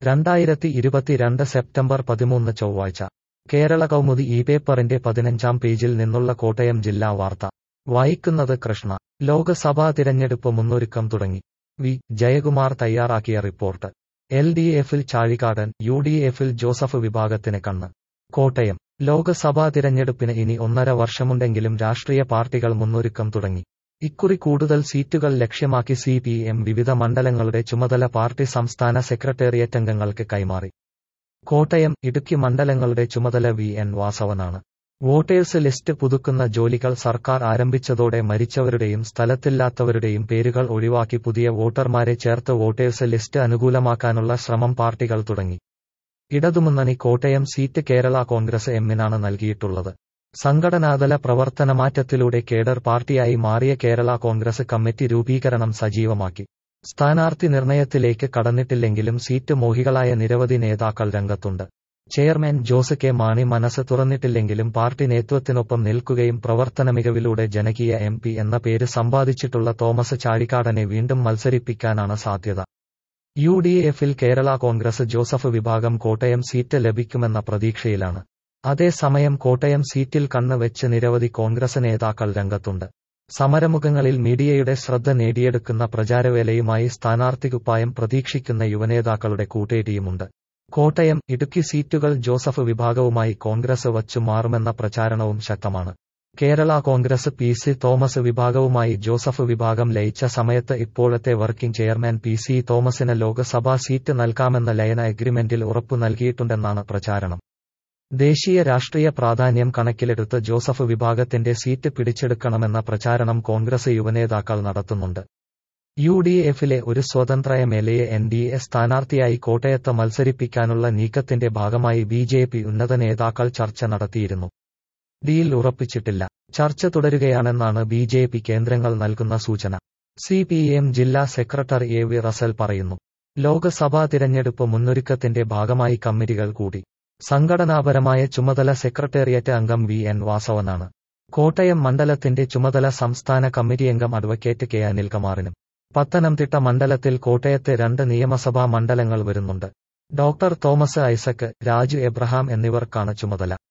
രണ്ടായിരത്തി ഇരുപത്തിരണ്ട് സെപ്റ്റംബർ പതിമൂന്ന് ചൊവ്വാഴ്ച കേരള കൗമുദി ഈ പേപ്പറിന്റെ പതിനഞ്ചാം പേജിൽ നിന്നുള്ള കോട്ടയം ജില്ലാ വാർത്ത വായിക്കുന്നത് കൃഷ്ണ ലോക്സഭാ തിരഞ്ഞെടുപ്പ് മുന്നൊരുക്കം തുടങ്ങി വി ജയകുമാർ തയ്യാറാക്കിയ റിപ്പോർട്ട് എൽ ഡി എഫിൽ ചാഴികാടൻ യു ഡി എഫിൽ ജോസഫ് വിഭാഗത്തിന് കണ്ണ് കോട്ടയം ലോക്സഭാ തിരഞ്ഞെടുപ്പിന് ഇനി ഒന്നര വർഷമുണ്ടെങ്കിലും രാഷ്ട്രീയ പാർട്ടികൾ മുന്നൊരുക്കം തുടങ്ങി ഇക്കുറി കൂടുതൽ സീറ്റുകൾ ലക്ഷ്യമാക്കി സി പി എം വിവിധ മണ്ഡലങ്ങളുടെ ചുമതല പാർട്ടി സംസ്ഥാന സെക്രട്ടേറിയറ്റ് അംഗങ്ങൾക്ക് കൈമാറി കോട്ടയം ഇടുക്കി മണ്ഡലങ്ങളുടെ ചുമതല വി എൻ വാസവനാണ് വോട്ടേഴ്സ് ലിസ്റ്റ് പുതുക്കുന്ന ജോലികൾ സർക്കാർ ആരംഭിച്ചതോടെ മരിച്ചവരുടെയും സ്ഥലത്തില്ലാത്തവരുടെയും പേരുകൾ ഒഴിവാക്കി പുതിയ വോട്ടർമാരെ ചേർത്ത് വോട്ടേഴ്സ് ലിസ്റ്റ് അനുകൂലമാക്കാനുള്ള ശ്രമം പാർട്ടികൾ തുടങ്ങി ഇടതുമുന്നണി കോട്ടയം സീറ്റ് കേരള കോൺഗ്രസ് എമ്മിനാണ് നൽകിയിട്ടുള്ളത് സംഘടനാതല പ്രവർത്തനമാറ്റത്തിലൂടെ കേഡർ പാർട്ടിയായി മാറിയ കേരള കോൺഗ്രസ് കമ്മിറ്റി രൂപീകരണം സജീവമാക്കി സ്ഥാനാർത്ഥി നിർണയത്തിലേക്ക് കടന്നിട്ടില്ലെങ്കിലും സീറ്റ് മോഹികളായ നിരവധി നേതാക്കൾ രംഗത്തുണ്ട് ചെയർമാൻ ജോസ് കെ മാണി മനസ്സ് തുറന്നിട്ടില്ലെങ്കിലും പാർട്ടി നേതൃത്വത്തിനൊപ്പം നിൽക്കുകയും പ്രവർത്തന മികവിലൂടെ ജനകീയ എം പി എന്ന പേര് സമ്പാദിച്ചിട്ടുള്ള തോമസ് ചാഴിക്കാടനെ വീണ്ടും മത്സരിപ്പിക്കാനാണ് സാധ്യത യു ഡി എഫിൽ കേരള കോൺഗ്രസ് ജോസഫ് വിഭാഗം കോട്ടയം സീറ്റ് ലഭിക്കുമെന്ന പ്രതീക്ഷയിലാണ് അതേസമയം കോട്ടയം സീറ്റിൽ കണ്ണ് വെച്ച് നിരവധി കോൺഗ്രസ് നേതാക്കൾ രംഗത്തുണ്ട് സമരമുഖങ്ങളിൽ മീഡിയയുടെ ശ്രദ്ധ നേടിയെടുക്കുന്ന പ്രചാരവേലയുമായി സ്ഥാനാർത്ഥിക്കുപ്പായം പ്രതീക്ഷിക്കുന്ന യുവനേതാക്കളുടെ കൂട്ടേരിയുമുണ്ട് കോട്ടയം ഇടുക്കി സീറ്റുകൾ ജോസഫ് വിഭാഗവുമായി കോൺഗ്രസ് വച്ചു മാറുമെന്ന പ്രചാരണവും ശക്തമാണ് Kerala Congress P C Thomas വിഭാഗവുമായി ജോസഫ് വിഭാഗം ലയിച്ച സമയത്ത് ഇപ്പോഴത്തെ വർക്കിംഗ് ചെയർമാൻ പി സി തോമസിന് ലോക്സഭാ സീറ്റ് നൽകാമെന്ന ലയന എഗ്രിമെന്റിൽ ഉറപ്പു നൽകിയിട്ടുണ്ടെന്നാണ് പ്രചാരണം ദേശീയ രാഷ്ട്രീയ പ്രാധാന്യം കണക്കിലെടുത്ത് ജോസഫ് വിഭാഗത്തിന്റെ സീറ്റ് പിടിച്ചെടുക്കണമെന്ന പ്രചാരണം കോൺഗ്രസ് യുവനേതാക്കൾ നടത്തുന്നുണ്ട് യു ഡി എഫിലെ ഒരു സ്വതന്ത്ര M L A N D A സ്ഥാനാർത്ഥിയായി കോട്ടയത്ത് മത്സരിപ്പിക്കാനുള്ള നീക്കത്തിന്റെ ഭാഗമായി ബി ജെ പി ഉന്നത നേതാക്കൾ ചർച്ച നടത്തിയിരുന്നു ഡിയിൽ ഉറപ്പിച്ചിട്ടില്ല ചർച്ച തുടരുകയാണെന്നാണ് ബി ജെ പി കേന്ദ്രങ്ങൾ നൽകുന്ന സൂചന സി പി എം ജില്ലാ സെക്രട്ടറി എ വി റസൽ പറയുന്നു ലോക്സഭാ തിരഞ്ഞെടുപ്പ് മുന്നൊരുക്കത്തിന്റെ ഭാഗമായി കമ്മിറ്റികൾ കൂടി സംഘടനാപരമായ ചുമതല സെക്രട്ടേറിയറ്റ് അംഗം വി എൻ വാസവനാണ് കോട്ടയം മണ്ഡലത്തിന്റെ ചുമതല സംസ്ഥാന കമ്മിറ്റി അംഗം അഡ്വക്കേറ്റ് കെ അനിൽകുമാറിനും പത്തനംതിട്ട മണ്ഡലത്തിൽ കോട്ടയത്തെ രണ്ട് നിയമസഭാ മണ്ഡലങ്ങൾ വരുന്നുണ്ട് ഡോക്ടർ തോമസ് ഐസക് രാജു എബ്രഹാം എന്നിവർക്കാണ് ചുമതല